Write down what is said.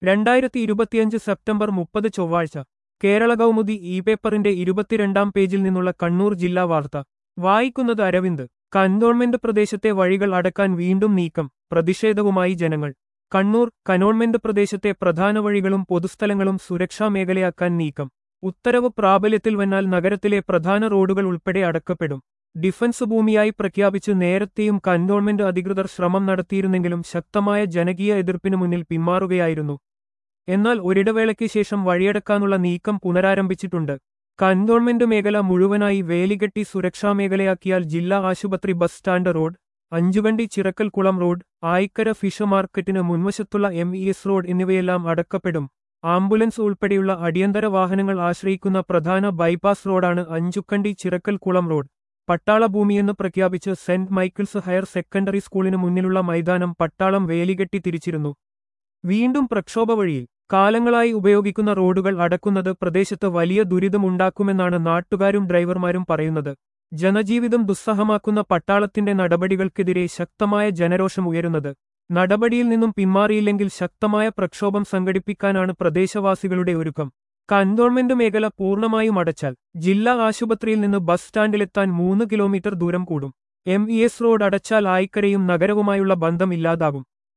രണ്ടായിരത്തി ഇരുപത്തിയഞ്ച് സെപ്റ്റംബർ മുപ്പത് ചൊവ്വാഴ്ച കേരള കൗമുദി ഇ പേപ്പറിന്റെ ഇരുപത്തിരണ്ടാം പേജിൽ നിന്നുള്ള കണ്ണൂർ ജില്ലാ വാർത്ത വായിക്കുന്നത് അരവിന്ദ് കന്റോൺമെന്റ് പ്രദേശത്തെ വഴികൾ അടക്കാൻ വീണ്ടും നീക്കം പ്രതിഷേധവുമായി ജനങ്ങൾ കണ്ണൂർ കനോൺമെന്റ് പ്രദേശത്തെ പ്രധാന വഴികളും പൊതുസ്ഥലങ്ങളും സുരക്ഷാ മേഖലയാക്കാൻ നീക്കം ഉത്തരവ് പ്രാബല്യത്തിൽ വന്നാൽ നഗരത്തിലെ പ്രധാന റോഡുകൾ ഉൾപ്പെടെ അടക്കപ്പെടും ഡിഫൻസ് ഭൂമിയായി പ്രഖ്യാപിച്ച് നേരത്തെയും കന്റോൺമെന്റ് അധികൃതർ ശ്രമം നടത്തിയിരുന്നെങ്കിലും ശക്തമായ ജനകീയ എതിർപ്പിനു മുന്നിൽ പിന്മാറുകയായിരുന്നു എന്നാൽ ഒരിടവേളയ്ക്ക് ശേഷം വഴിയടക്കാനുള്ള നീക്കം പുനരാരംഭിച്ചിട്ടുണ്ട് കന്റോൺമെന്റ് മേഖല മുഴുവനായി വേലികെട്ടി സുരക്ഷാ മേഖലയാക്കിയാൽ ജില്ലാ ആശുപത്രി bus stand road Anjukandy Chirakkalkulam road Ayikkara fish മാർക്കറ്റിന് മുൻവശത്തുള്ള എം ഇ എസ് റോഡ് എന്നിവയെല്ലാം അടക്കപ്പെടും ആംബുലൻസ് ഉൾപ്പെടെയുള്ള അടിയന്തര വാഹനങ്ങൾ ആശ്രയിക്കുന്ന പ്രധാന ബൈപ്പാസ് റോഡാണ് അഞ്ചുക്കണ്ടി ചിറക്കൽക്കുളം റോഡ് പട്ടാള ഭൂമിയെന്ന് പ്രഖ്യാപിച്ച് സെന്റ് മൈക്കിൾസ് ഹയർ സെക്കൻഡറി സ്കൂളിന് മുന്നിലുള്ള മൈതാനം പട്ടാളം വേലികെട്ടി തിരിച്ചിരുന്നു വീണ്ടും പ്രക്ഷോഭ വഴിയിൽ കാലങ്ങളായി ഉപയോഗിക്കുന്ന റോഡുകൾ അടക്കുന്നത് പ്രദേശത്ത് വലിയ ദുരിതമുണ്ടാക്കുമെന്നാണ് നാട്ടുകാരും ഡ്രൈവർമാരും പറയുന്നത് ജനജീവിതം ദുസ്സഹമാക്കുന്ന പട്ടാളത്തിന്റെ നടപടികൾക്കെതിരെ ശക്തമായ ജനരോഷം ഉയരുന്നത് നടപടിയിൽ നിന്നും പിന്മാറിയില്ലെങ്കിൽ ശക്തമായ പ്രക്ഷോഭം സംഘടിപ്പിക്കാനാണ് പ്രദേശവാസികളുടെ ഒരുക്കം കന്റോൺമെന്റ് മേഖല പൂർണ്ണമായും അടച്ചാൽ ജില്ലാ ആശുപത്രിയിൽ നിന്ന് ബസ് സ്റ്റാൻഡിലെത്താൻ മൂന്ന് കിലോമീറ്റർ ദൂരം കൂടും എം ഇ എസ് റോഡ് അടച്ചാൽ ആയിക്കരയും നഗരവുമായുള്ള ബന്ധം ഇല്ലാതാകും